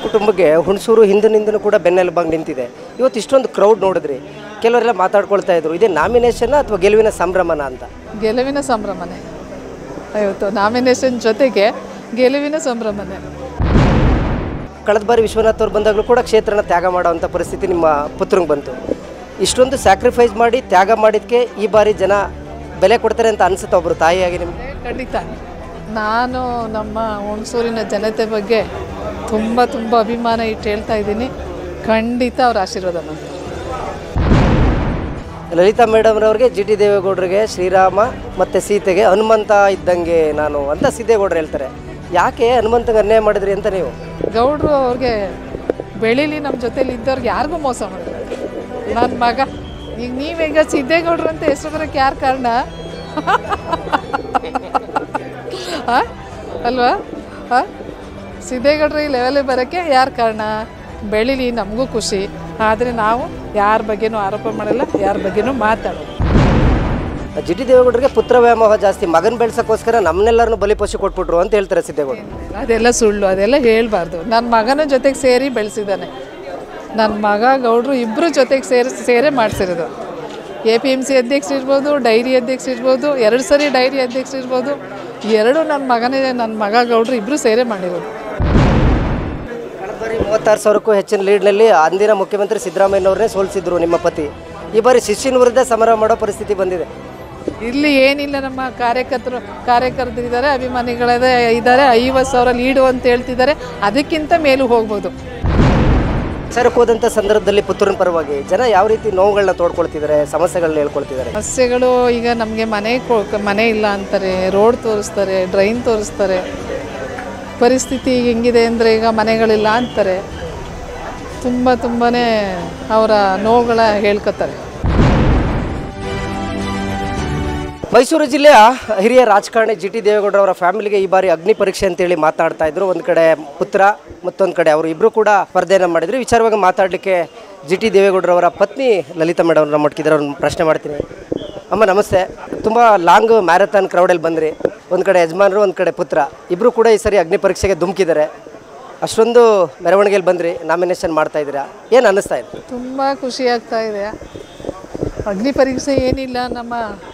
ಕುಟುಂಬಕ್ಕೆ ಹುಣಸೂರು ಹಿಂದಿನಿಂದನೂ ಕೂಡ ಬೆನ್ನೆಲುಬಾಗಿ ನಿಂತಿದೆ ಇವತ್ತು ಇಷ್ಟೊಂದು ಕ್ರೌಡ್ ನೋಡಿದ್ರಿ ಕೆಲವರೆಲ್ಲ ಮಾತಾಡ್ಕೊಳ್ತಾ ಇದ್ರು ಇದೇ ನಾಮಿನೇಷನ್ ಅಥವಾ ಗೆಲುವಿನ ಸಂಭ್ರಮನ ಅಂತ ಗೆಲುವಿನ ಸಂಭ್ರಮನೆ ಇವತ್ತು ನಾಮಿನೇಷನ್ ಜೊತೆಗೆ ಗೆಲುವಿನ ಸಂಭ್ರಮನೆ ಕಳೆದ ಬಾರಿ ವಿಶ್ವನಾಥ್ ಅವ್ರು ಬಂದಾಗಲೂ ಕೂಡ ಕ್ಷೇತ್ರನ ತ್ಯಾಗ ಮಾಡೋವಂಥ ಪರಿಸ್ಥಿತಿ ನಿಮ್ಮ ಪುತ್ರಂಗೆ ಬಂತು ಇಷ್ಟೊಂದು ಸ್ಯಾಕ್ರಿಫೈಸ್ ಮಾಡಿ ತ್ಯಾಗ ಮಾಡಿದ್ದಕ್ಕೆ ಈ ಬಾರಿ ಜನ ಬೆಲೆ ಕೊಡ್ತಾರೆ ಅಂತ ಅನ್ಸುತ್ತೆ ಒಬ್ಬರು ತಾಯಿಯಾಗಿ ನಿಮ್ಗೆ ಖಂಡಿತ ನಾನು ನಮ್ಮ ಹುಣಸೂರಿನ ಜನತೆ ಬಗ್ಗೆ ತುಂಬ ತುಂಬ ಅಭಿಮಾನ ಇಟ್ಟು ಹೇಳ್ತಾ ಇದ್ದೀನಿ ಖಂಡಿತ ಅವ್ರ ಆಶೀರ್ವಾದ ನಂತರ ಲಲಿತಾ ಮೇಡಮ್ರವ್ರಿಗೆ ಜಿ ಟಿ ದೇವೇಗೌಡರಿಗೆ ಶ್ರೀರಾಮ ಮತ್ತು ಸೀತೆಗೆ ಹನುಮಂತ ಇದ್ದಂಗೆ ನಾನು ಅಂತ ಸಿದ್ದೇಗೌಡರು ಹೇಳ್ತಾರೆ ಯಾಕೆ ಹನುಮಂತಗೆ ಅನ್ಯಾಯ ಮಾಡಿದ್ರಿ ಅಂತ ನೀವು ಗೌಡ್ರು ಅವ್ರಿಗೆ ಬೆಳೀಲಿ ನಮ್ಮ ಜೊತೆಲಿ ಇದ್ದವ್ರಿಗೆ ಯಾರಿಗೂ ಮೋಸ ಮಾಡಿಲ್ಲ ನನ್ನ ಮಗ ಈಗ ನೀವೀಗ ಸಿದ್ದೇಗೌಡ್ರು ಅಂತ ಹೆಸರು ಬರೋಕ್ಕೆ ಯಾರು ಕಾರಣ ಆ? ಅಲ್ವಾ ಆ? ಸಿದ್ದೇಗೌಡ್ರು ಈ ಲೆವೆಲಿಗೆ ಬರೋಕ್ಕೆ ಯಾರು ಕಾರಣ ಬೆಳೀಲಿ ನಮಗೂ ಖುಷಿ ಆದರೆ ನಾವು ಯಾರ ಬಗ್ಗೆನೂ ಆರೋಪ ಮಾಡಲ್ಲ ಯಾರ ಬಗ್ಗೆನೂ ಮಾತಾಡೋದು ಜಿ ಟಿ ದೇವೇಗೌಡರಿಗೆ ಪುತ್ರ ವ್ಯಾಮೋಹ ಜಾಸ್ತಿ ಮಗನ ಬೆಳ್ಸೋಕ್ಕೋಸ್ಕರ ನಮ್ಮನ್ನೆಲ್ಲರನ್ನು ಬಲಿಪಶು ಕೊಟ್ಬಿಟ್ರು ಅಂತ ಹೇಳ್ತಾರೆ ಸಿದ್ದೇಗೌಡರು ಅದೆಲ್ಲ ಸುಳ್ಳು ಅದೆಲ್ಲ ಹೇಳ್ಬಾರ್ದು ನನ್ನ ಮಗನ ಜೊತೆಗೆ ಸೇರಿ ಬೆಳೆಸಿದ್ದಾನೆ ನನ್ನ ಮಗ ಗೌಡ್ರು ಇಬ್ಬರು ಜೊತೆಗೆ ಸೇರಿ ಸೇರೇ ಮಾಡಿಸಿರೋದು ಎ ಪಿ ಎಮ್ ಸಿ ಅಧ್ಯಕ್ಷ ಇರ್ಬೋದು ಡೈರಿ ಅಧ್ಯಕ್ಷ ಇರ್ಬೋದು ಎರಡು ಸರಿ ಡೈರಿ ಅಧ್ಯಕ್ಷ ಇರ್ಬೋದು ಎರಡು ನನ್ನ ಮಗನೇ ನನ್ನ ಮಗ ಗೌಡ್ರು ಇಬ್ಬರು ಸೇರೇ ಮಾಡಿರೋದು ಕಳೆದ ಬಾರಿ ಮೂವತ್ತಾರು ಸಾವಿರಕ್ಕೂ ಹೆಚ್ಚಿನ ಲೀಡ್ನಲ್ಲಿ ಅಂದಿನ ಮುಖ್ಯಮಂತ್ರಿ ಸಿದ್ದರಾಮಯ್ಯನವ್ರನ್ನೇ ಸೋಲಿಸಿದ್ರು ನಿಮ್ಮ ಪತಿ ಈ ಬಾರಿ ಶಿಷ್ಯನ ವಿರುದ್ಧ ಸಮರ ಮಾಡೋ ಪರಿಸ್ಥಿತಿ ಬಂದಿದೆ ಇಲ್ಲಿ ಏನಿಲ್ಲ ನಮ್ಮ ಕಾರ್ಯಕರ್ತರು ಕಾರ್ಯಕರ್ತರಿದ್ದಾರೆ ಅಭಿಮಾನಿಗಳದೇ ಇದ್ದಾರೆ ಐವತ್ತು ಸಾವಿರ ಲೀಡು ಅಂತ ಹೇಳ್ತಿದ್ದಾರೆ ಅದಕ್ಕಿಂತ ಮೇಲೂ ಹೋಗ್ಬೋದು ಸರ್ಕ್ ಹೋದಂಥ ಸಂದರ್ಭದಲ್ಲಿ ಪುತ್ರನ ಪರವಾಗಿ ಜನ ಯಾವ ರೀತಿ ನೋವುಗಳನ್ನ ತೋಡ್ಕೊಳ್ತಿದ್ದಾರೆ ಸಮಸ್ಯೆಗಳನ್ನ ಹೇಳ್ಕೊಳ್ತಿದ್ದಾರೆ ಸಮಸ್ಯೆಗಳು ಈಗ ನಮಗೆ ಮನೆ ಕೊ- ಮನೆ ಇಲ್ಲ ಅಂತಾರೆ ರೋಡ್ ತೋರಿಸ್ತಾರೆ ಡ್ರೈನ್ ತೋರಿಸ್ತಾರೆ ಪರಿಸ್ಥಿತಿ ಹೆಂಗಿದೆ ಅಂದರೆ ಈಗ ಮನೆಗಳಿಲ್ಲ ಅಂತಾರೆ ತುಂಬ ತುಂಬಾ ಅವರ ನೋವುಗಳ ಹೇಳ್ಕೊತಾರೆ ಮೈಸೂರು ಜಿಲ್ಲೆಯ ಹಿರಿಯ ರಾಜಕಾರಣಿ ಜಿ ಟಿ ದೇವೇಗೌಡರವರ ಫ್ಯಾಮಿಲಿಗೆ ಈ ಬಾರಿ ಅಗ್ನಿ ಪರೀಕ್ಷೆ ಅಂತೇಳಿ ಮಾತನಾಡ್ತಾ ಇದ್ರು ಒಂದು ಕಡೆ ಪುತ್ರ ಮತ್ತೊಂದು ಕಡೆ ಅವರು ಇಬ್ಬರು ಕೂಡ ಸ್ಪರ್ಧೆಯನ್ನು ಮಾಡಿದ್ರು ಈ ವಿಚಾರವಾಗಿ ಮಾತಾಡಲಿಕ್ಕೆ ಜಿ ಟಿ ದೇವೇಗೌಡರವರ ಪತ್ನಿ ಲಲಿತಾ ಮೇಡಮ್ ಅವ್ರನ್ನ ಮಟ್ಕಿದ್ರೆ ಅವ್ರನ್ನ ಪ್ರಶ್ನೆ ಮಾಡ್ತೀನಿ ಅಮ್ಮ ನಮಸ್ತೆ ತುಂಬ ಲಾಂಗ್ ಮ್ಯಾರಥಾನ್ ಕ್ರೌಡಲ್ಲಿ ಬಂದ್ರಿ ಒಂದು ಕಡೆ ಯಜಮಾನರು ಒಂದು ಕಡೆ ಪುತ್ರ ಇಬ್ಬರು ಕೂಡ ಈ ಸರಿ ಅಗ್ನಿ ಪರೀಕ್ಷೆಗೆ ಧುಮುಕಿದ್ದಾರೆ ಅಷ್ಟೊಂದು ಮೆರವಣಿಗೆಯಲ್ಲಿ ಬಂದ್ರಿ ನಾಮಿನೇಷನ್ ಮಾಡ್ತಾ ಇದ್ದೀರಾ ಏನು ಅನ್ನಿಸ್ತಾ ಇದೆ ತುಂಬ ಖುಷಿ ಆಗ್ತಾ ಇದೆ ಅಗ್ನಿ ಪರೀಕ್ಷೆ ಏನಿಲ್ಲ ನಮ್ಮ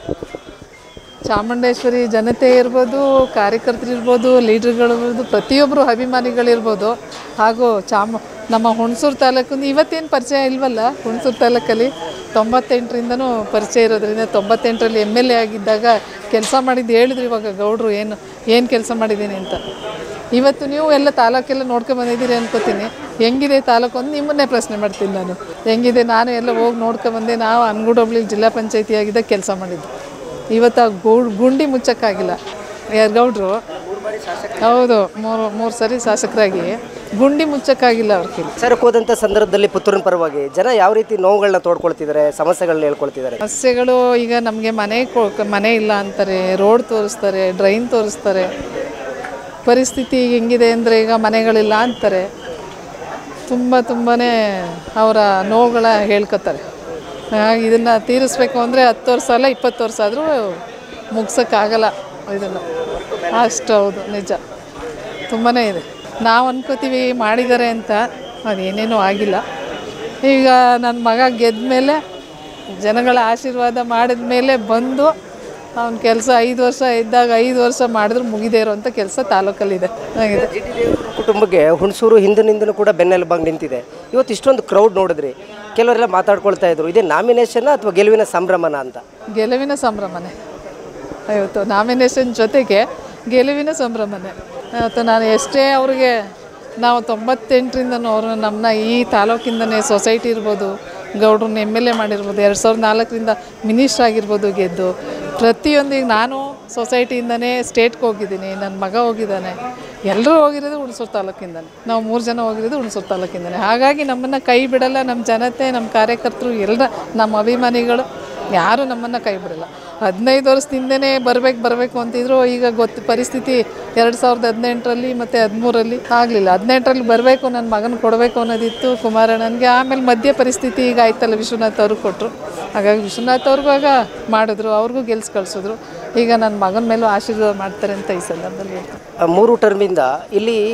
ಚಾಮುಂಡೇಶ್ವರಿ ಜನತೆ ಇರ್ಬೋದು ಕಾರ್ಯಕರ್ತರಿರ್ಬೋದು ಲೀಡರ್ಗಳಿರ್ಬೋದು ಪ್ರತಿಯೊಬ್ಬರು ಅಭಿಮಾನಿಗಳಿರ್ಬೋದು ಹಾಗೂ ಚಾಮ ನಮ್ಮ ಹುಣಸೂರು ತಾಲೂಕಿಂದ ಇವತ್ತೇನು ಪರಿಚಯ ಇಲ್ವಲ್ಲ ಹುಣಸೂರು ತಾಲೂಕಲ್ಲಿ ತೊಂಬತ್ತೆಂಟರಿಂದನೂ ಪರಿಚಯ ಇರೋದ್ರಿಂದ ತೊಂಬತ್ತೆಂಟರಲ್ಲಿ ಎಮ್ ಎಲ್ ಎ ಆಗಿದ್ದಾಗ ಕೆಲಸ ಮಾಡಿದ್ದು ಹೇಳಿದ್ರು ಇವಾಗ ಗೌಡ್ರು ಏನು ಏನು ಕೆಲಸ ಮಾಡಿದ್ದೀನಿ ಅಂತ ಇವತ್ತು ನೀವು ಎಲ್ಲ ತಾಲೂಕೆಲ್ಲ ನೋಡ್ಕೊಂಡು ಬಂದಿದ್ದೀರಿ ಅನ್ಕೋತೀನಿ ಹೆಂಗಿದೆ ತಾಲೂಕು ಅಂತ ನಿಮ್ಮನ್ನೇ ಪ್ರಶ್ನೆ ಮಾಡ್ತೀನಿ ನಾನು ಹೆಂಗಿದೆ ನಾನು ಎಲ್ಲ ಹೋಗಿ ನೋಡ್ಕೊಂಬಂದೆ ನಾವು ಅನ್ಗುಡ್ ಹೋಬ್ಳಿಲಿ ಜಿಲ್ಲಾ ಪಂಚಾಯತಿ ಆಗಿದ್ದಾಗ ಕೆಲಸ ಮಾಡಿದ್ದು ಇವತ್ತು ಆ ಗೌಡ್ ಗುಂಡಿ ಮುಚ್ಚಕ್ಕಾಗಿಲ್ಲ ಯಾರು ಗೌಡ್ರು ಹೌದು ಮೂರು ಮೂರು ಸರಿ ಶಾಸಕರಾಗಿ ಗುಂಡಿ ಮುಚ್ಚಕ್ಕಾಗಿಲ್ಲ ಅವ್ರ ಕೈಲಿ ಸರ್ಕ್ ಹೋದಂಥ ಸಂದರ್ಭದಲ್ಲಿ ಪುತ್ರನ ಪರವಾಗಿ ಜನ ಯಾವ ರೀತಿ ನೋವುಗಳನ್ನ ತೋಡ್ಕೊಳ್ತಿದ್ದಾರೆ ಸಮಸ್ಯೆಗಳನ್ನ ಹೇಳ್ಕೊಳ್ತಿದ್ದಾರೆ ಸಮಸ್ಯೆಗಳು ಈಗ ನಮಗೆ ಮನೆ ಕೊ- ಮನೆ ಇಲ್ಲ ಅಂತಾರೆ ರೋಡ್ ತೋರಿಸ್ತಾರೆ ಡ್ರೈನ್ ತೋರಿಸ್ತಾರೆ ಪರಿಸ್ಥಿತಿ ಹೆಂಗಿದೆ ಅಂದರೆ ಈಗ ಮನೆಗಳಿಲ್ಲ ಅಂತಾರೆ ತುಂಬ ತುಂಬಾ ಅವರ ನೋವುಗಳ ಹೇಳ್ಕೊತಾರೆ ಹಾಗಾಗಿ ಇದನ್ನು ತೀರಿಸ್ಬೇಕು ಅಂದರೆ ಹತ್ತು ವರ್ಷ ಅಲ್ಲ ಇಪ್ಪತ್ತು ವರ್ಷ ಆದರೂ ಮುಗ್ಸೋಕ್ಕಾಗಲ್ಲ ಇದನ್ನು ಅಷ್ಟು ಹೌದು ನಿಜ ತುಂಬಾ ಇದೆ ನಾವು ಅನ್ಕೋತೀವಿ ಮಾಡಿದ್ದಾರೆ ಅಂತ ಅದೇನೇನೂ ಆಗಿಲ್ಲ ಈಗ ನನ್ನ ಮಗ ಗೆದ್ದ ಮೇಲೆ ಜನಗಳ ಆಶೀರ್ವಾದ ಮಾಡಿದ ಮೇಲೆ ಬಂದು ಅವ್ನ ಕೆಲಸ ಐದು ವರ್ಷ ಇದ್ದಾಗ ಐದು ವರ್ಷ ಮಾಡಿದ್ರು ಮುಗಿದೇ ಇರೋವಂಥ ಕೆಲಸ ತಾಲೂಕಲ್ಲಿದೆ ಆಗಿದೆ ಜಿ ಟಿ ದೇವೇಗೌಡರ ಕುಟುಂಬಕ್ಕೆ ಹುಣಸೂರು ಹಿಂದಿನಿಂದನೂ ಕೂಡ ಬೆನ್ನೆಲುಬಾಗಿ ನಿಂತಿದೆ ಇವತ್ತು ಇಷ್ಟೊಂದು ಕ್ರೌಡ್ ನೋಡಿದ್ರಿ ಕೆಲವರೆಲ್ಲ ಮಾತಾಡ್ಕೊಳ್ತಾ ಇದ್ರು ಇದೇ ನಾಮಿನೇಷನ್ ಅಥವಾ ಗೆಲುವಿನ ಸಂಭ್ರಮನ ಅಂತ ಗೆಲುವಿನ ಸಂಭ್ರಮನೆ ಇವತ್ತು ನಾಮಿನೇಷನ್ ಜೊತೆಗೆ ಗೆಲುವಿನ ಸಂಭ್ರಮನೆ ಇವತ್ತು ನಾನು ಎಷ್ಟೇ ಅವ್ರಿಗೆ ನಾವು ತೊಂಬತ್ತೆಂಟರಿಂದನೂ ಅವರು ನಮ್ಮನ್ನ ಈ ತಾಲೂಕಿಂದನೇ ಸೊಸೈಟಿ ಇರ್ಬೋದು ಗೌಡ್ರನ್ನ ಎಮ್ ಎಲ್ ಎ ಮಾಡಿರ್ಬೋದು ಎರಡು ಸಾವಿರದ ನಾಲ್ಕರಿಂದ ಮಿನಿಸ್ಟ್ರ್ ಆಗಿರ್ಬೋದು ಗೆದ್ದು ಪ್ರತಿಯೊಂದಿಗೆ ನಾನು ಸೊಸೈಟಿಯಿಂದನೇ ಸ್ಟೇಟ್ಗೆ ಹೋಗಿದ್ದೀನಿ ನನ್ನ ಮಗ ಹೋಗಿದ್ದಾನೆ ಎಲ್ಲರೂ ಹೋಗಿರೋದು ಹುಣಸೂರು ತಾಲೂಕಿಂದನೇ ನಾವು ಮೂರು ಜನ ಹೋಗಿರೋದು ಹುಣಸೂರು ತಾಲೂಕಿಂದನೇ ಹಾಗಾಗಿ ನಮ್ಮನ್ನು ಕೈ ಬಿಡಲ್ಲ ನಮ್ಮ ಜನತೆ ನಮ್ಮ ಕಾರ್ಯಕರ್ತರು ಎಲ್ಲ ನಮ್ಮ ಅಭಿಮಾನಿಗಳು ಯಾರೂ ನಮ್ಮನ್ನು ಕೈ ಬಿಡಲ್ಲ ಹದಿನೈದು ವರ್ಷದಿಂದನೇ ಬರಬೇಕು ಬರಬೇಕು ಅಂತಿದ್ರು ಈಗ ಗೊತ್ತು ಪರಿಸ್ಥಿತಿ ಎರಡು ಸಾವಿರದ ಹದಿನೆಂಟರಲ್ಲಿ ಮತ್ತು ಹದಿಮೂರಲ್ಲಿ ಆಗಲಿಲ್ಲ ಹದಿನೆಂಟರಲ್ಲಿ ಬರಬೇಕು ನನ್ನ ಮಗನ ಕೊಡಬೇಕು ಅನ್ನೋದಿತ್ತು ಕುಮಾರಣ್ಣನಿಗೆ ಆಮೇಲೆ ಮಧ್ಯ ಪರಿಸ್ಥಿತಿ ಈಗ ಆಯ್ತಲ್ಲ ವಿಶ್ವನಾಥ್ ಅವ್ರಿಗೆ ಕೊಟ್ಟರು ಹಾಗಾಗಿ ವಿಶ್ವನಾಥ್ ಅವ್ರಿಗೂ ಆಗ ಮಾಡಿದ್ರು ಅವ್ರಿಗೂ ಗೆಲ್ಸಿ ಕಳಿಸಿದ್ರು ಈಗ ನನ್ನ ಮಗನ ಮೇಲೂ ಆಶೀರ್ವಾದ ಮಾಡ್ತಾರೆ ಅಂತ ಈ ಸಂದರ್ಭದಲ್ಲಿ ಹೇಳ್ತೀನಿ ಆ ಮೂರು ಟರ್ಮಿಂದ ಇಲ್ಲಿ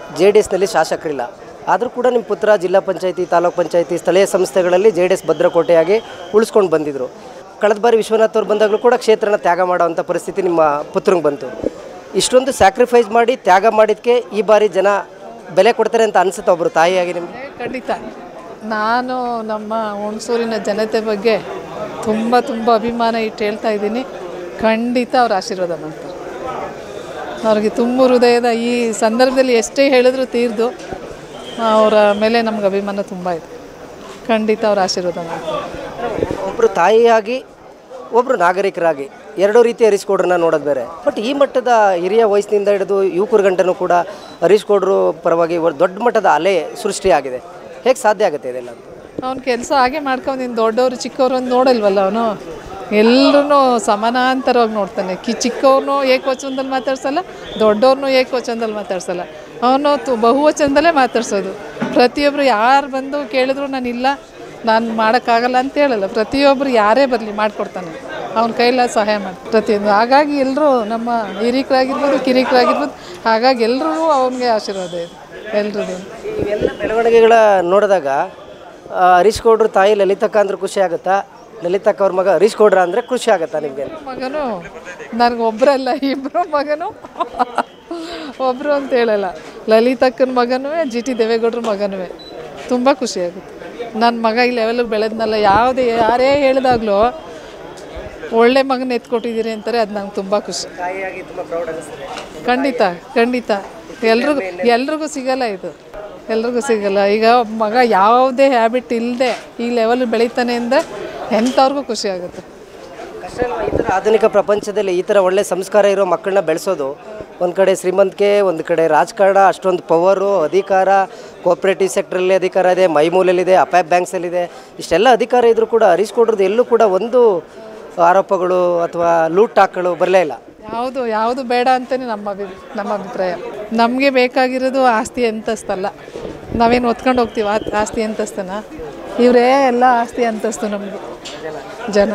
ಜೆ ಡಿ ಎಸ್ನಲ್ಲಿ ಶಾಸಕರಿಲ್ಲ ಆದರೂ ಕೂಡ ನಿಮ್ಮ ಪುತ್ರ ಜಿಲ್ಲಾ ಪಂಚಾಯತಿ ತಾಲೂಕ್ ಪಂಚಾಯತಿ ಸ್ಥಳೀಯ ಸಂಸ್ಥೆಗಳಲ್ಲಿ ಜೆ ಡಿ ಎಸ್ ಭದ್ರಕೋಟೆಯಾಗಿ ಉಳಿಸ್ಕೊಂಡು ಬಂದಿದ್ದರು ಕಳೆದ ಬಾರಿ ವಿಶ್ವನಾಥ್ ಅವ್ರು ಬಂದಾಗಲೂ ಕೂಡ ಕ್ಷೇತ್ರನ ತ್ಯಾಗ ಮಾಡೋವಂಥ ಪರಿಸ್ಥಿತಿ ನಿಮ್ಮ ಪುತ್ರಂಗೆ ಬಂತು ಇಷ್ಟೊಂದು ಸ್ಯಾಕ್ರಿಫೈಸ್ ಮಾಡಿ ತ್ಯಾಗ ಮಾಡಿದ್ದಕ್ಕೆ ಈ ಬಾರಿ ಜನ ಬೆಲೆ ಕೊಡ್ತಾರೆ ಅಂತ ಅನ್ಸುತ್ತೆ ಒಬ್ಬರು ತಾಯಿಯಾಗಿ ನಿಮಗೆ ಖಂಡಿತ ನಾನು ನಮ್ಮ ಹುಣಸೂರಿನ ಜನತೆ ಬಗ್ಗೆ ತುಂಬ ತುಂಬ ಅಭಿಮಾನ ಇಟ್ಟು ಹೇಳ್ತಾ ಇದ್ದೀನಿ ಖಂಡಿತ ಅವ್ರ ಆಶೀರ್ವಾದ ಮಾಡ್ತಾರೆ ಅವ್ರಿಗೆ ತುಂಬ ಹೃದಯದ ಈ ಸಂದರ್ಭದಲ್ಲಿ ಎಷ್ಟೇ ಹೇಳಿದ್ರು ತೀರ್ದು ಅವರ ಮೇಲೆ ನಮ್ಗೆ ಅಭಿಮಾನ ತುಂಬ ಇದೆ ಖಂಡಿತ ಅವ್ರ ಆಶೀರ್ವಾದ ಮಾಡ್ತಾರೆ ಒಬ್ಬರು ತಾಯಿಯಾಗಿ ಒಬ್ಬರು ನಾಗರಿಕರಾಗಿ ಎರಡೂ ರೀತಿಯ ಹರೀಶ್ ಗೌಡ್ರನ್ನ ನೋಡೋದು ಬೇರೆ ಬಟ್ ಈ ಮಟ್ಟದ ಹಿರಿಯ ವಯಸ್ಸಿನಿಂದ ಹಿಡಿದು ಯುವಕರ ಗಂಟನೂ ಕೂಡ ಹರೀಶ್ ಗೌಡ್ರು ಪರವಾಗಿ ಒಂದು ದೊಡ್ಡ ಮಟ್ಟದ ಅಲೆ ಸೃಷ್ಟಿಯಾಗಿದೆ ಹೇಗೆ ಸಾಧ್ಯ ಆಗುತ್ತೆ ಇದೆಲ್ಲ ಅಂತ ಅವ್ನ ಕೆಲಸ ಹಾಗೆ ಮಾಡ್ಕೊಂಡು ನೀನು ದೊಡ್ಡವರು ಚಿಕ್ಕವರು ಅಂತ ನೋಡಲ್ವಲ್ಲ ಅವನು ಎಲ್ಲರೂ ಸಮಾನಾಂತರವಾಗಿ ನೋಡ್ತಾನೆ ಕಿ ಚಿಕ್ಕವ್ರನ್ನೂ ಏಕವಚನದಲ್ಲಿ ಮಾತಾಡ್ಸಲ್ಲ ದೊಡ್ಡವ್ರನ್ನೂ ಏಕವಚನದಲ್ಲಿ ಮಾತಾಡ್ಸಲ್ಲ ಅವನು ತು ಬಹುವಚನದಲ್ಲೇ ಮಾತಾಡ್ಸೋದು ಪ್ರತಿಯೊಬ್ಬರು ಯಾರು ಬಂದು ಕೇಳಿದ್ರು ನಾನು ಇಲ್ಲ ನಾನು ಮಾಡೋಕ್ಕಾಗಲ್ಲ ಅಂತ ಹೇಳಲ್ಲ ಪ್ರತಿಯೊಬ್ಬರು ಯಾರೇ ಬರಲಿ ಮಾಡಿಕೊಡ್ತಾನೆ ಅವನ ಕೈಲ ಸಹಾಯ ಮಾಡಿ ಪ್ರತಿಯೊಂದು ಹಾಗಾಗಿ ಎಲ್ಲರೂ ನಮ್ಮ ಹಿರಿಕರಾಗಿರ್ಬೋದು ಕಿರಿಕರಾಗಿರ್ಬೋದು ಹಾಗಾಗಿ ಎಲ್ರಿಗೂ ಅವನಿಗೆ ಆಶೀರ್ವಾದ ಇದೆ ಎಲ್ರದ್ದು ಇವೆಲ್ಲ ಬೆಳವಣಿಗೆಗಳ ನೋಡಿದಾಗ ಆ, ಹರೀಶ್ ಗೌಡ್ರು ತಾಯಿ ಲಲಿತಕ್ಕ ಅಂದ್ರೆ ಖುಷಿ ಆಗುತ್ತಾ ಲಲಿತಕ್ಕ ಅವ್ರ ಮಗ ಹರೀಶ್ ಗೌಡ್ರ ಅಂದರೆ ಖುಷಿ ಆಗುತ್ತಾ ನಿಮಗೆ ಮಗನು ನನಗೆ ಒಬ್ಬರಲ್ಲ ಇಬ್ಬರು ಮಗನು ಒಬ್ಬರು ಅಂತ ಹೇಳಲ್ಲ ಲಲಿತಕ್ಕನ ಮಗನೂ ಜಿ ಟಿ ದೇವೇಗೌಡ್ರ ಮಗನೂ ತುಂಬ ಖುಷಿಯಾಗುತ್ತೆ ನನ್ನ ಮಗ ಈ ಲೆವೆಲಿಗೆ ಬೆಳೆದ್ನಲ್ಲ ಯಾವುದೇ ಯಾರೇ ಹೇಳಿದಾಗಲೂ ಒಳ್ಳೆ ಮಗನ ಎತ್ಕೊಟ್ಟಿದ್ದೀರಿ ಅಂತಾರೆ ಅದು ನಂಗೆ ತುಂಬ ಖುಷಿ ತಾಯಿಯಾಗಿ ತುಂಬ ಪ್ರೌಡ್ ಅನಿಸ್ತದೆ ಖಂಡಿತ ಖಂಡಿತ ಎಲ್ರಿಗೂ ಎಲ್ರಿಗೂ ಸಿಗಲ್ಲ ಇದು ಎಲ್ರಿಗೂ ಸಿಗಲ್ಲ ಈಗ ಒಬ್ಬ ಮಗ ಯಾವುದೇ ಹ್ಯಾಬಿಟ್ ಇಲ್ಲದೆ ಈ ಲೆವೆಲ್ ಬೆಳೀತಾನೆ ಅಂದರೆ ಎಂಥವ್ರಿಗೂ ಖುಷಿ ಆಗುತ್ತೆ ಕಷ್ಟ ಅಲ್ವಾ ಈ ಥರ ಆಧುನಿಕ ಪ್ರಪಂಚದಲ್ಲಿ ಈ ಥರ ಒಳ್ಳೆ ಸಂಸ್ಕಾರ ಇರೋ ಮಕ್ಕಳನ್ನ ಬೆಳೆಸೋದು ಒಂದು ಕಡೆ ಶ್ರೀಮಂತಿಕೆ ಒಂದು ಕಡೆ ರಾಜಕಾರಣ ಅಷ್ಟೊಂದು ಪವರು ಅಧಿಕಾರ ಕೋಆಪ್ರೇಟಿವ್ ಸೆಕ್ಟ್ರಲ್ಲಿ ಅಧಿಕಾರ ಇದೆ ಮೈಮೂಲಲ್ಲಿದೆ ಅಪ್ಯಾಪ್ ಬ್ಯಾಂಕ್ಸಲ್ಲಿದೆ ಇಷ್ಟೆಲ್ಲ ಅಧಿಕಾರ ಇದ್ರೂ ಕೂಡ ಹರೀಶ್ ಗೌಡ್ರದ್ದು ಎಲ್ಲೂ ಕೂಡ ಒಂದು ಆರೋಪಗಳು ಅಥವಾ ಲೂಟ್ ಟಾಕ್ಗಳು ಬರಲೇ ಇಲ್ಲ ಯಾವುದು ಯಾವುದು ಬೇಡ ಅಂತಲೇ ನಮ್ಮ ಅಭಿ ನಮ್ಮ ಅಭಿಪ್ರಾಯ ನಮಗೆ ಬೇಕಾಗಿರೋದು ಆಸ್ತಿ ಅಂತಸ್ತಲ್ಲ ನಾವೇನು ಹೊತ್ಕೊಂಡು ಹೋಗ್ತೀವಿ ಆ- ಆಸ್ತಿ ಅಂತಸ್ತನ ಇವರೇ ಎಲ್ಲ ಆಸ್ತಿ ಅಂತಸ್ತು ನಮಗೆ ಜನ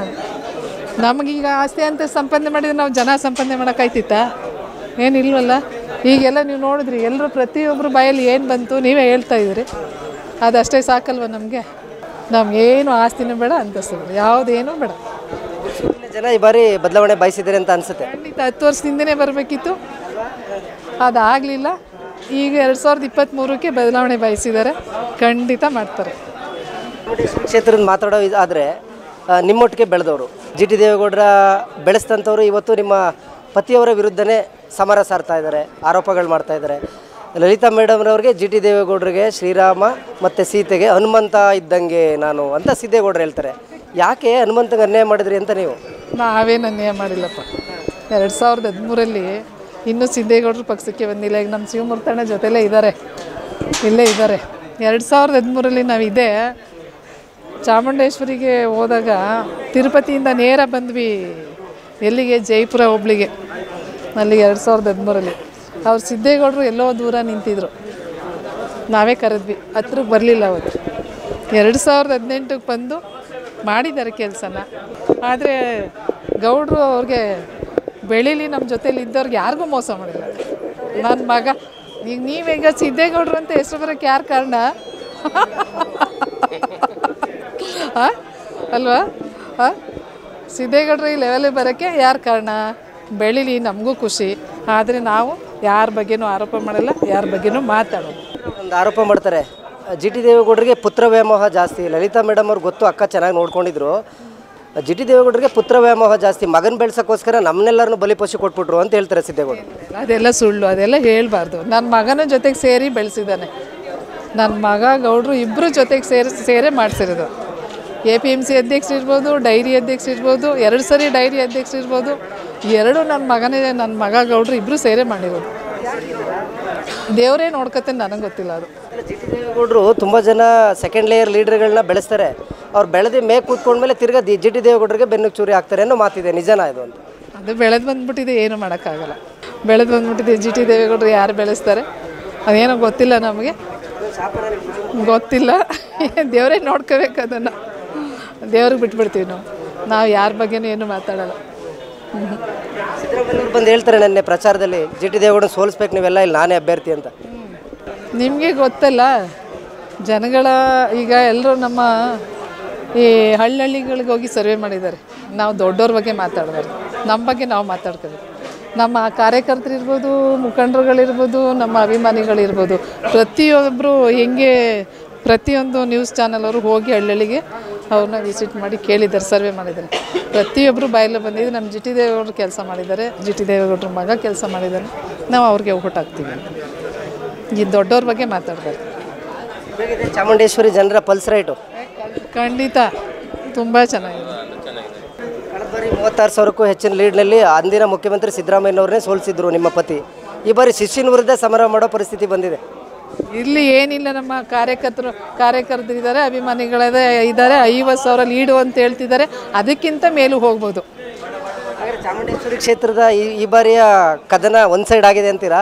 ನಮಗೀಗ ಆಸ್ತಿ ಅಂತ ಸಂಪಾದನೆ ಮಾಡಿದ್ರೆ ನಾವು ಜನ ಸಂಪಾದನೆ ಮಾಡೋಕ್ಕಾಯ್ತಿತ್ತಾ ಏನಿಲ್ವಲ್ಲ ಈಗೆಲ್ಲ ನೀವು ನೋಡಿದ್ರಿ ಎಲ್ಲರೂ ಪ್ರತಿಯೊಬ್ಬರು ಬಾಯಲ್ಲಿ ಏನು ಬಂತು ನೀವೇ ಹೇಳ್ತಾ ಇದ್ದೀರಿ ಅದಷ್ಟೇ ಸಾಕಲ್ವ ನಮಗೆ ನಮಗೇನು ಆಸ್ತಿನೂ ಬೇಡ ಅಂತಸ್ತು ಬೇಡ ಯಾವುದೇನೂ ಬೇಡ ಮೈಸೂರಿನ ಜನ ಈ ಬಾರಿ ಬದಲಾವಣೆ ಬಯಸಿದ್ದಾರೆ ಅಂತ ಅನಿಸುತ್ತೆ ಖಂಡಿತ ಹತ್ತು ವರ್ಷದಿಂದನೇ ಬರಬೇಕಿತ್ತು ಅದಾಗಲಿಲ್ಲ ಈಗ ಎರಡು ಸಾವಿರದ ಇಪ್ಪತ್ತ್ಮೂರಕ್ಕೆ ಬದಲಾವಣೆ ಬಯಸಿದ್ದಾರೆ ಖಂಡಿತ ಮಾಡ್ತಾರೆ ಚಾಮುಂಡೇಶ್ವರಿ ಕ್ಷೇತ್ರದ ಮಾತಾಡೋ ಆದರೆ ನಿಮ್ಮೊಟ್ಟಿಗೆ ಬೆಳೆದವರು ಜಿ ಟಿ ದೇವೇಗೌಡರ ಬೆಳೆಸ್ತಂಥವ್ರು ಇವತ್ತು ನಿಮ್ಮ ಪತಿಯವರ ವಿರುದ್ಧನೇ ಸಮರ ಸಾರ್ತಾ ಇದ್ದಾರೆ ಆರೋಪಗಳು ಮಾಡ್ತಾ ಇದ್ದಾರೆ ಲಲಿತಾ ಮೇಡಮ್ರವ್ರಿಗೆ ಜಿ ಟಿ ದೇವೇಗೌಡರಿಗೆ ಶ್ರೀರಾಮ ಮತ್ತು ಸೀತೆಗೆ ಹನುಮಂತ ಇದ್ದಂಗೆ ನಾನು ಅಂತ ಸಿದ್ದೇಗೌಡರು ಹೇಳ್ತಾರೆ ಯಾಕೆ ಹನುಮಂತಗೆ ಅನ್ಯಾಯ ಮಾಡಿದ್ರಿ ಅಂತ ನೀವು ನಾವೇನು ಅನ್ಯಾಯ ಮಾಡಿಲ್ಲಪ್ಪ ಎರಡು ಸಾವಿರದ ಹದಿಮೂರಲ್ಲಿ ಇನ್ನೂ ಸಿದ್ದೇಗೌಡರು ಪಕ್ಷಕ್ಕೆ ಬಂದಿಲ್ಲ ಈಗ ನಮ್ಮ ಶಿವಮೂರ್ತಣ್ಣ ಜೊತೆಲೇ ಇದ್ದಾರೆ ಇಲ್ಲೇ ಇದ್ದಾರೆ ಎರಡು ಸಾವಿರದ ಹದಿಮೂರಲ್ಲಿ ನಾವಿದೆ ಚಾಮುಂಡೇಶ್ವರಿಗೆ ಹೋದಾಗ ತಿರುಪತಿಯಿಂದ ನೇರ ಬಂದ್ವಿ ಎಲ್ಲಿಗೆ ಜೈಪುರ ಹೋಬ್ಳಿಗೆ ಅಲ್ಲಿಗೆ ಎರಡು ಸಾವಿರದ ಹದಿಮೂರಲ್ಲಿ ಅವ್ರು ಸಿದ್ದೇಗೌಡರು ಎಲ್ಲೋ ದೂರ ನಿಂತಿದ್ರು ನಾವೇ ಕರೆದ್ವಿ ಹತ್ರಕ್ಕೆ ಬರಲಿಲ್ಲ ಅವತ್ತು ಎರಡು ಸಾವಿರದ ಹದಿನೆಂಟಕ್ಕೆ ಬಂದು ಮಾಡಿದ್ದಾರೆ ಕೆಲಸನ ಆದರೆ ಗೌಡ್ರು ಅವ್ರಿಗೆ ಬೆಳೀಲಿ ನಮ್ಮ ಜೊತೇಲಿ ಇದ್ದವ್ರಿಗೆ ಯಾರಿಗೂ ಮೋಸ ಮಾಡಿಲ್ಲ ನನ್ನ ಮಗ ಈಗ ನೀವೀಗ ಸಿದ್ದೇಗೌಡರು ಅಂತ ಹೆಸರು ಬರೋಕ್ಕೆ ಯಾರು ಕಾರಣ ಆ? ಅಲ್ವಾ ಆ? ಸಿದ್ದೇಗೌಡರು ಈ ಲೆವೆಲಿಗೆ ಬರೋಕ್ಕೆ ಯಾರು ಕಾರಣ ಬೆಳೀಲಿ ನಮಗೂ ಖುಷಿ ಆದರೆ ನಾವು ಯಾರ ಬಗ್ಗೆನೂ ಆರೋಪ ಮಾಡಲ್ಲ ಯಾರ ಬಗ್ಗೆನೂ ಮಾತಾಡೋದು ಒಂದು ಆರೋಪ ಮಾಡ್ತಾರೆ ಜಿ ಟಿ ದೇವೇಗೌಡರಿಗೆ ಪುತ್ರ ವ್ಯಾಮೋಹ ಜಾಸ್ತಿ ಲಲಿತಾ ಮೇಡಮ್ ಅವ್ರಿಗೆ ಗೊತ್ತು ಅಕ್ಕ ಚೆನ್ನಾಗಿ ನೋಡ್ಕೊಂಡಿದ್ರು ಜಿ ಟಿ ದೇವೇಗೌಡರಿಗೆ ಪುತ್ರ ವ್ಯಾಮೋಹ ಜಾಸ್ತಿ ಮಗನ ಬೆಳ್ಸೋಕ್ಕೋಸ್ಕರ ನಮ್ಮನ್ನೆಲ್ಲರನ್ನು ಬಲಿಪಶು ಕೊಟ್ಬಿಟ್ರು ಅಂತ ಹೇಳ್ತಾರೆ ಸಿದ್ದೇಗೌಡರು ಅದೆಲ್ಲ ಸುಳ್ಳು ಅದೆಲ್ಲ ಹೇಳ್ಬಾರ್ದು ನನ್ನ ಮಗನ ಜೊತೆಗೆ ಸೇರಿ ಬೆಳೆಸಿದ್ದಾನೆ ನನ್ನ ಮಗ ಗೌಡ್ರು ಇಬ್ಬರು ಜೊತೆಗೆ ಸೇರಿ ಸೇರೇ ಮಾಡಿಸಿರೋದು ಎ ಪಿ ಎಮ್ ಸಿ ಅಧ್ಯಕ್ಷ ಇರ್ಬೋದು ಡೈರಿ ಅಧ್ಯಕ್ಷ ಇರ್ಬೋದು ಎರಡು ಸರಿ ಡೈರಿ ಅಧ್ಯಕ್ಷ ಇರ್ಬೋದು ಎರಡು ನನ್ನ ಮಗನೇ ನನ್ನ ಮಗ ಗೌಡ್ರು ಇಬ್ಬರು ಸೇರೇ ಮಾಡಿರೋದು ದೇವರೇ ನೋಡ್ಕೊತಾನೆ ನನಗೆ ಗೊತ್ತಿಲ್ಲ ಅದು ಜಿ ಟಿ ದೇವೇಗೌಡರು ತುಂಬ ಜನ ಸೆಕೆಂಡ್ ಲೇಯರ್ ಲೀಡರ್ಗಳನ್ನ ಬೆಳೆಸ್ತಾರೆ ಅವ್ರು ಬೆಳೆದು ಮೇ ಕೂತ್ಕೊಂಡ್ಮೇಲೆ ತಿರ್ಗಾ ದಿ ಜಿ ಟಿ ದೇವೇಗೌಡರಿಗೆ ಬೆನ್ನಿಗೆ ಚೂರಿ ಹಾಕ್ತಾರೆ ಅನ್ನೋ ಮಾತಿದೆ ನಿಜನಾ ಇದು ಅಂತ ಅದು ಬೆಳೆದು ಬಂದ್ಬಿಟ್ಟಿದೆ ಏನು ಮಾಡೋಕ್ಕಾಗಲ್ಲ ಬೆಳೆದು ಬಂದ್ಬಿಟ್ಟಿದೆ ಜಿ ಟಿ ದೇವೇಗೌಡರು ಯಾರು ಬೆಳೆಸ್ತಾರೆ ಅದೇನೋ ಗೊತ್ತಿಲ್ಲ ನಮಗೆ ಗೊತ್ತಿಲ್ಲ ದೇವರೇ ನೋಡ್ಕೋಬೇಕು ಅದನ್ನು ದೇವ್ರಿಗೆ ಬಿಟ್ಬಿಡ್ತೀವಿ ನಾವು ನಾವು ಯಾರ ಬಗ್ಗೆನೂ ಏನು ಮಾತಾಡಲ್ಲ ಹ್ಮ್. ಸಿದ್ದರಾಮಯ್ಯವ್ರು ಬಂದು ಹೇಳ್ತಾರೆ ನೆನ್ನೆ ಪ್ರಚಾರದಲ್ಲಿ ಜಿ ಟಿ ದೇವೇಗೌಡನ ಸೋಲಿಸ್ಬೇಕು ನೀವೆಲ್ಲ ಇಲ್ಲಿ ನಾನೇ ಅಭ್ಯರ್ಥಿ ಅಂತ ನಿಮಗೆ ಗೊತ್ತಲ್ಲ ಜನಗಳ ಈಗ ಎಲ್ಲರೂ ನಮ್ಮ ಈ ಹಳ್ಳಹಳ್ಳಿಗಳಿಗೆ ಹೋಗಿ ಸರ್ವೆ ಮಾಡಿದ್ದಾರೆ ನಾವು ದೊಡ್ಡವ್ರ ಬಗ್ಗೆ ಮಾತಾಡಿದಾರೆ ನಮ್ಮ ಬಗ್ಗೆ ನಾವು ಮಾತಾಡ್ಕೋಬೇಕು ನಮ್ಮ ಕಾರ್ಯಕರ್ತರಿರ್ಬೋದು ಮುಖಂಡರುಗಳಿರ್ಬೋದು ನಮ್ಮ ಅಭಿಮಾನಿಗಳಿರ್ಬೋದು ಪ್ರತಿಯೊಬ್ಬರು ಹೆಂಗೆ ಪ್ರತಿಯೊಂದು ನ್ಯೂಸ್ ಚಾನಲ್ ಅವರು ಹೋಗಿ ಹಳ್ಳಿಗೆ ಅವ್ರನ್ನ ವಿಸಿಟ್ ಮಾಡಿ ಕೇಳಿದ್ದಾರೆ ಸರ್ವೆ ಮಾಡಿದ್ದಾರೆ ಪ್ರತಿಯೊಬ್ಬರು ಬಾಯಲ್ಲೇ ಬಂದಿದ್ದು ನಮ್ಮ ಜಿ ಟಿ ದೇವೇಗೌಡರು ಕೆಲಸ ಮಾಡಿದ್ದಾರೆ ಜಿ ಟಿ ದೇವೇಗೌಡರ ಮಗ ಕೆಲಸ ಮಾಡಿದ್ದಾರೆ ನಾವು ಅವ್ರಿಗೆ ಓಟ್ ಹಾಕ್ತೀವಿ ಈ ದೊಡ್ಡವ್ರ ಬಗ್ಗೆ ಮಾತಾಡ್ತಾರೆ ಹೇಗಿದೆ ಚಾಮುಂಡೇಶ್ವರಿ ಜನರ ಪಲ್ಸ್ ರೈಟು ಖಂಡಿತ ತುಂಬ ಚೆನ್ನಾಗಿದೆ ಕಳೆದ ಬಾರಿ ಮೂವತ್ತಾರು ಸಾವಿರಕ್ಕೂ ಹೆಚ್ಚಿನ ಲೀಡ್ನಲ್ಲಿ ಅಂದಿನ ಮುಖ್ಯಮಂತ್ರಿ ಸಿದ್ದರಾಮಯ್ಯನವ್ರನ್ನೇ ಸೋಲಿಸಿದ್ರು ನಿಮ್ಮ ಪತಿ ಈ ಬಾರಿ ಶಿಷ್ಯನ ವಿರುದ್ಧ ಸಮರ ಮಾಡೋ ಪರಿಸ್ಥಿತಿ ಬಂದಿದೆ ಇಲ್ಲಿ ಏನಿಲ್ಲ ನಮ್ಮ ಕಾರ್ಯಕರ್ತರು ಕಾರ್ಯಕರ್ತರು ಇದ್ದಾರೆ ಅಭಿಮಾನಿಗಳದೇ ಇದ್ದಾರೆ ಐವತ್ತು ಸಾವಿರ ಲೀಡು ಅಂತ ಹೇಳ್ತಿದ್ದಾರೆ ಅದಕ್ಕಿಂತ ಮೇಲೂ ಹೋಗ್ಬೋದು ಹಾಗಾದ್ರೆ ಚಾಮುಂಡೇಶ್ವರಿ ಕ್ಷೇತ್ರದ ಈ ಈ ಬಾರಿಯ ಕದನ ಒನ್ ಸೈಡ್ ಆಗಿದೆ ಅಂತೀರಾ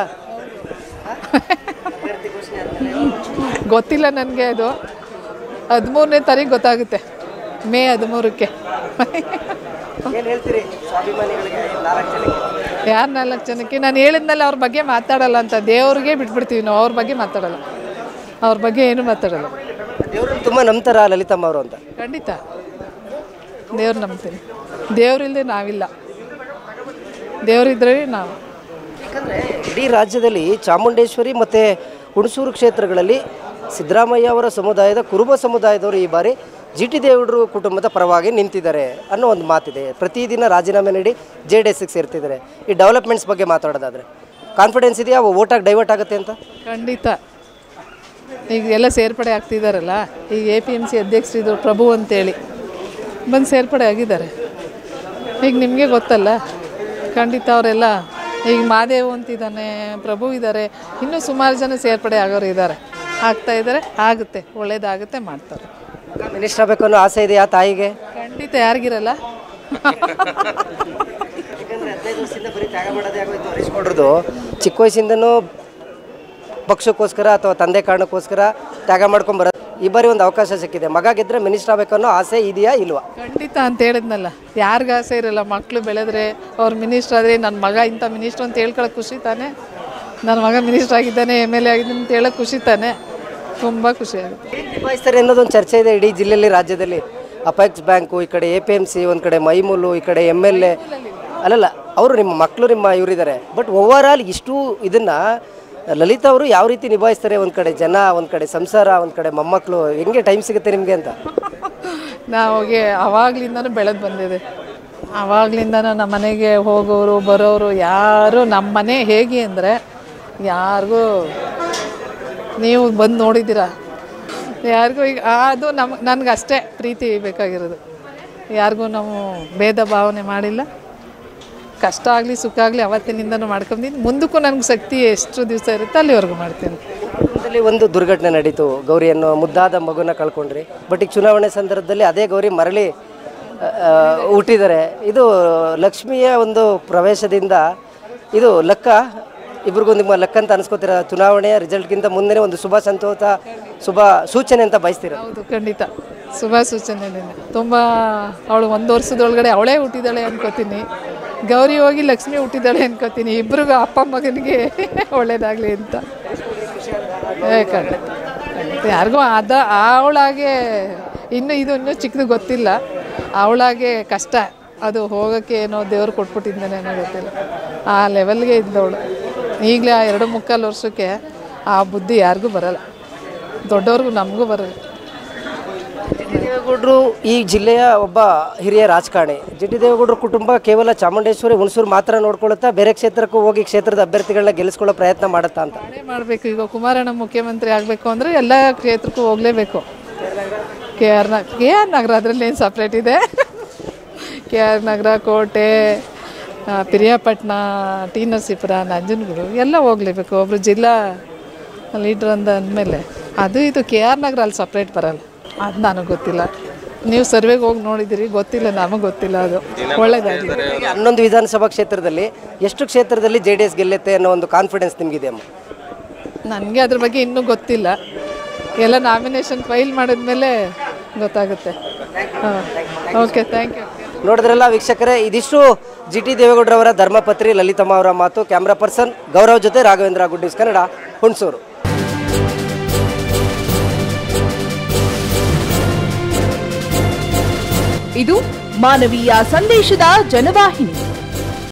ಗೊತ್ತಿಲ್ಲ ನನಗೆ ಅದು ಹದಿಮೂರನೇ ತಾರೀಕು ಗೊತ್ತಾಗುತ್ತೆ ಮೇ ಹದಿಮೂರಕ್ಕೆ ಏನು ಹೇಳ್ತೀರಿ ಸ್ವಾಭಿಮಾನಿಗಳಿಗೆ ನಾಲ್ಕು ಜನಕ್ಕೆ ಯಾರು ನಾಲ್ಕು ಜನಕ್ಕೆ ನಾನು ಹೇಳಿದ್ನಲ್ಲ ಅವ್ರ ಬಗ್ಗೆ ಮಾತಾಡಲ್ಲ ಅಂತ ದೇವ್ರಿಗೆ ಬಿಟ್ಬಿಡ್ತೀವಿ ನಾವು ಅವ್ರ ಬಗ್ಗೆ ಮಾತಾಡಲ್ಲ ಅವ್ರ ಬಗ್ಗೆ ಏನು ಮಾತಾಡಲ್ಲ ದೇವ್ರನ್ನ ತುಂಬ ನಂಬ್ತಾರ ಲಲಿತಮ್ಮ ಅವರು ಅಂತ ಖಂಡಿತ ದೇವ್ರು ನಂಬ್ತೀನಿ ದೇವ್ರಿಲ್ಲದೆ ನಾವಿಲ್ಲ ದೇವ್ರಿದ್ರೆ ನಾವು ಯಾಕಂದರೆ ಇಡೀ ರಾಜ್ಯದಲ್ಲಿ ಚಾಮುಂಡೇಶ್ವರಿ ಮತ್ತು ಹುಣಸೂರು ಕ್ಷೇತ್ರಗಳಲ್ಲಿ ಸಿದ್ದರಾಮಯ್ಯ ಅವರ ಸಮುದಾಯದ ಕುರುಬ ಸಮುದಾಯದವರು ಈ ಬಾರಿ ಜಿ ಟಿ ದೇವೇಗೌಡರು ಕುಟುಂಬದ ಪರವಾಗಿ ನಿಂತಿದ್ದಾರೆ ಅನ್ನೋ ಒಂದು ಮಾತಿದೆ ಪ್ರತಿದಿನ ರಾಜೀನಾಮೆ ನೀಡಿ ಜೆ ಡಿ ಎಸ್ಗೆ ಸೇರ್ತಿದ್ದಾರೆ ಈ ಡೆವಲಪ್ಮೆಂಟ್ಸ್ ಬಗ್ಗೆ ಮಾತಾಡೋದಾದರೆ ಕಾನ್ಫಿಡೆನ್ಸ್ ಇದೆಯಾ ಅವು ಓಟಾಗಿ ಡೈವರ್ಟ್ ಆಗುತ್ತೆ ಅಂತ ಖಂಡಿತ ಈಗ ಎಲ್ಲ ಸೇರ್ಪಡೆ ಆಗ್ತಿದ್ದಾರಲ್ಲ ಈಗ ಎ ಪಿ ಎಮ್ ಸಿ ಅಧ್ಯಕ್ಷರಿದ್ರು ಪ್ರಭು ಅಂತೇಳಿ ಬಂದು ಸೇರ್ಪಡೆ ಆಗಿದ್ದಾರೆ ಈಗ ನಿಮಗೆ ಗೊತ್ತಲ್ಲ ಖಂಡಿತ ಅವರೆಲ್ಲ ಈಗ ಮಾದೇವ್ ಅಂತಿದ್ದಾನೆ ಪ್ರಭು ಇದ್ದಾರೆ ಇನ್ನೂ ಸುಮಾರು ಜನ ಸೇರ್ಪಡೆ ಆಗೋರು ಇದ್ದಾರೆ ಆಗ್ತಾ ಇದ್ದಾರೆ ಆಗುತ್ತೆ ಒಳ್ಳೇದಾಗುತ್ತೆ ಮಾಡ್ತಾರೆ ಮಿನಿಸ್ಟರ್ ಆಗಬೇಕು ಅನ್ನೋ ಆಸೆ ಇದೆಯಾ ತಾಯಿಗೆ ಖಂಡಿತ ಯಾರಿಗಿರಲ್ಲ ಕೊಡ್ರದು ಚಿಕ್ಕ ವಯಸ್ಸಿಂದನೂ ಪಕ್ಷಕ್ಕೋಸ್ಕರ ಅಥವಾ ತಂದೆ ಕಾರಣಕ್ಕೋಸ್ಕರ ತ್ಯಾಗ ಮಾಡ್ಕೊಂಡು ಬರೋದು ಈ ಬಾರಿ ಒಂದು ಅವಕಾಶ ಸಿಕ್ಕಿದೆ ಮಗ ಗೆದ್ರೆ ಮಿನಿಸ್ಟರ್ ಆಗಬೇಕು ಅನ್ನೋ ಆಸೆ ಇದೆಯಾ ಇಲ್ವಾ ಖಂಡಿತ ಅಂತ ಹೇಳಿದ್ನಲ್ಲ ಯಾರಿಗ ಆಸೆ ಇರಲ್ಲ ಮಕ್ಕಳು ಬೆಳೆದ್ರೆ ಅವ್ರು ಮಿನಿಸ್ಟ್ರ್ ಆದರೆ ನನ್ನ ಮಗ ಇಂಥ ಮಿನಿಸ್ಟ್ರು ಅಂತ ಹೇಳ್ಕೊಳಕ್ಕೆ ಖುಷಿ ತಾನೆ ನನ್ನ ಮಗ ಮಿನಿಸ್ಟ್ರ್ ಆಗಿದ್ದಾನೆ ಎಮ್ ಎಲ್ ಎ ಆಗಿದ್ದಾನೆ ಅಂತ ಹೇಳೋಕೆ ಖುಷಿ ತಾನೆ ತುಂಬ ಖುಷಿ ಆಗುತ್ತೆ ಹೇಗೆ ನಿಭಾಯಿಸ್ತಾರೆ ಅನ್ನೋದೊಂದು ಚರ್ಚೆ ಇದೆ ಇಡೀ ಜಿಲ್ಲೆಯಲ್ಲಿ ರಾಜ್ಯದಲ್ಲಿ ಅಪೆಕ್ಸ್ ಬ್ಯಾಂಕು ಈ ಕಡೆ ಎ ಪಿ ಎಮ್ ಸಿ ಒಂದು ಕಡೆ ಮೈಮೂಲು ಈ ಕಡೆ ಎಮ್ ಎಲ್ ಎ ಅಲ್ಲಲ್ಲ ಅವರು ನಿಮ್ಮ ಮಕ್ಕಳು ನಿಮ್ಮ ಇವರಿದ್ದಾರೆ ಬಟ್ ಓವರ್ ಆಲ್ ಇಷ್ಟು ಇದನ್ನು ಲಲಿತಾ ಅವರು ಯಾವ ರೀತಿ ನಿಭಾಯಿಸ್ತಾರೆ ಒಂದು ಕಡೆ ಜನ ಒಂದು ಕಡೆ ಸಂಸಾರ ಒಂದು ಕಡೆ ಮೊಮ್ಮಕ್ಕಳು ಹೆಂಗೆ ಟೈಮ್ ಸಿಗುತ್ತೆ ನಿಮಗೆ ಅಂತ ನಾವಿಗೆ ಅವಾಗ್ಲಿಂದನೂ ಬೆಳೆದು ಬಂದಿದೆ ಆವಾಗ್ಲಿಂದನೂ ನಮ್ಮ ಮನೆಗೆ ಹೋಗೋರು ಬರೋರು ಯಾರು ನಮ್ಮ ಮನೆ ಹೇಗೆ ಅಂದರೆ ಯಾರಿಗೂ ನೀವು ಬಂದು ನೋಡಿದ್ದೀರಾ ಯಾರಿಗೂ ಈಗ ಅದು ನಮ್ಮ ನನಗೆ ಅಷ್ಟೇ ಪ್ರೀತಿ ಬೇಕಾಗಿರೋದು ಯಾರಿಗೂ ನಾವು ಭೇದ ಭಾವನೆ ಮಾಡಿಲ್ಲ ಕಷ್ಟ ಆಗಲಿ ಸುಖ ಆಗಲಿ ಅವತ್ತಿನಿಂದನೂ ಮಾಡ್ಕೊಂಡಿದ್ದು ಮುಂದಕ್ಕೂ ನನಗೆ ಶಕ್ತಿ ಎಷ್ಟು ದಿವಸ ಇರುತ್ತೆ ಅಲ್ಲಿವರೆಗೂ ಮಾಡ್ತೀನಿ ಕುಟುಂಬದಲ್ಲಿ ಒಂದು ದುರ್ಘಟನೆ ನಡೀತು ಗೌರಿ ಅನ್ನೋ ಮುದ್ದಾದ ಮಗುನ ಕಳ್ಕೊಂಡ್ರಿ ಬಟ್ ಈಗ ಚುನಾವಣೆ ಸಂದರ್ಭದಲ್ಲಿ ಅದೇ ಗೌರಿ ಮರಳಿ ಆ, ಆ, ಹುಟ್ಟಿದ್ದಾರೆ ಇದು ಲಕ್ಷ್ಮಿಯ ಒಂದು ಪ್ರವೇಶದಿಂದ ಇದು ಲೆಕ್ಕ ಇಬ್ರಿಗೂ ನಿಮ್ಮ ಲೆಕ್ಕ ಅಂತ ಅನ್ಸ್ಕೋತೀರ ಚುನಾವಣೆಯ ರಿಸಲ್ಟ್ಗಿಂತ ಮುಂದೆ ಒಂದು ಶುಭ ಸಂತೋಷ ಶುಭ ಸೂಚನೆ ಅಂತ ಬಯಸ್ತೀರ ಹೌದು ಖಂಡಿತ ಶುಭ ಸೂಚನೆ ತುಂಬ ಅವಳು ಒಂದು ವರ್ಷದೊಳಗಡೆ ಅವಳೇ ಹುಟ್ಟಿದಾಳೆ ಅನ್ಕೋತೀನಿ ಗೌರಿ ಹೋಗಿ ಲಕ್ಷ್ಮಿ ಹುಟ್ಟಿದಾಳೆ ಅನ್ಕೋತೀನಿ ಇಬ್ರಿಗೂ ಅಪ್ಪ ಮಗನಿಗೆ ಒಳ್ಳೇದಾಗಲಿ ಅಂತ ಏ, ಖಂಡಿತ ಖಂಡಿತ. ಯಾರಿಗೂ ಅದ ಅವಳಾಗೆ ಇನ್ನು ಇದು ಇನ್ನೂ ಚಿಕ್ಕದು ಗೊತ್ತಿಲ್ಲ ಅವಳಾಗೆ ಕಷ್ಟ ಅದು ಹೋಗೋಕ್ಕೆ ಏನೋ ದೇವ್ರು ಕೊಟ್ಬಿಟ್ಟಿದ್ದಾನೆ ಏನೋ ಗೊತ್ತಿಲ್ಲ ಆ ಲೆವೆಲ್ಗೆ ಇದ್ದವಳು ಈಗಲೇ ಆ ಎರಡು ಮುಕ್ಕಾಲು ವರ್ಷಕ್ಕೆ ಆ ಬುದ್ಧಿ ಯಾರಿಗೂ ಬರಲ್ಲ ದೊಡ್ಡವ್ರಿಗೂ ನಮಗೂ ಬರಲ್ಲ ಜಿ ಟಿ ದೇವೇಗೌಡರು ಈ ಜಿಲ್ಲೆಯ ಒಬ್ಬ ಹಿರಿಯ ರಾಜಕಾರಣಿ ಜಿ ಟಿ ದೇವೇಗೌಡರ ಕುಟುಂಬ ಕೇವಲ ಚಾಮುಂಡೇಶ್ವರಿ ಹುಣಸೂರು ಮಾತ್ರ ನೋಡ್ಕೊಳುತ್ತಾ ಬೇರೆ ಕ್ಷೇತ್ರಕ್ಕೂ ಹೋಗಿ ಕ್ಷೇತ್ರದ ಅಭ್ಯರ್ಥಿಗಳನ್ನ ಗೆಲ್ಲಿಸ್ಕೊಳ್ಳೋ ಪ್ರಯತ್ನ ಮಾಡುತ್ತಾ ಅಂತ ಮಾಡೇ ಮಾಡಬೇಕು ಈಗ ಕುಮಾರಣ್ಣ ಮುಖ್ಯಮಂತ್ರಿ ಆಗಬೇಕು ಅಂದರೆ ಎಲ್ಲ ಕ್ಷೇತ್ರಕ್ಕೂ ಹೋಗಲೇಬೇಕು K R Nagar K R Nagar ಅದರಲ್ಲಿ ಏನು ಸಪ್ರೇಟ್ ಇದೆ ಕೆ ಆರ್ ನಗರ ಕೋಟೆ ಆ, ಪಿರಿಯಾಪಟ್ಟಣ ಟಿ ನರಸೀಪುರ ನಂಜನಗೂಡು ಎಲ್ಲ ಹೋಗಲೇಬೇಕು ಒಬ್ಬರು ಜಿಲ್ಲಾ ಲೀಡ್ರ್ ಅಂದ ಅಂದಮೇಲೆ ಅದು ಇದು ಕೆ ಆರ್ ನಗರ ಅಲ್ಲಿ ಸಪ್ರೇಟ್ ಬರಲ್ಲ ಅದು ನನಗೆ ಗೊತ್ತಿಲ್ಲ ನೀವು ಸರ್ವೆಗೆ ಹೋಗಿ ನೋಡಿದ್ದೀರಿ ಗೊತ್ತಿಲ್ಲ ನಮಗೆ ಗೊತ್ತಿಲ್ಲ ಅದು ಒಳ್ಳೇದಾಗಲಿ ಹನ್ನೊಂದು ವಿಧಾನಸಭಾ ಕ್ಷೇತ್ರದಲ್ಲಿ ಎಷ್ಟು ಕ್ಷೇತ್ರದಲ್ಲಿ ಜೆ ಡಿ ಎಸ್ ಗೆಲ್ಲುತ್ತೆ ಅನ್ನೋ ಒಂದು ಕಾನ್ಫಿಡೆನ್ಸ್ ನಿಮಗಿದೆ ಅಮ್ಮ ನನಗೆ ಅದ್ರ ಬಗ್ಗೆ ಇನ್ನೂ ಗೊತ್ತಿಲ್ಲ ಎಲ್ಲ ನಾಮಿನೇಷನ್ ಫೈಲ್ ಮಾಡಿದ್ಮೇಲೆ ಗೊತ್ತಾಗುತ್ತೆ ಹಾಂ ಓಕೆ ಥ್ಯಾಂಕ್ ಯು ನೋಡಿದ್ರಲ್ಲ ವೀಕ್ಷಕರೇ ಇದಿಷ್ಟು ಜಿ ಟಿ ದೇವೇಗೌಡರವರ ಧರ್ಮಪತ್ರಿ ಲಲಿತಮ್ಮ ಅವರ ಮಾತು ಕ್ಯಾಮ್ರಾ ಪರ್ಸನ್ ಗೌರವ್ ಜೊತೆ ರಾಘವೇಂದ್ರ ಗುಡ್ಡಿಸ್ ಕನ್ನಡ ಹುಣಸೂರು ಇದು ಮಾನವೀಯ ಸಂದೇಶದ ಜನವಾಹಿನಿ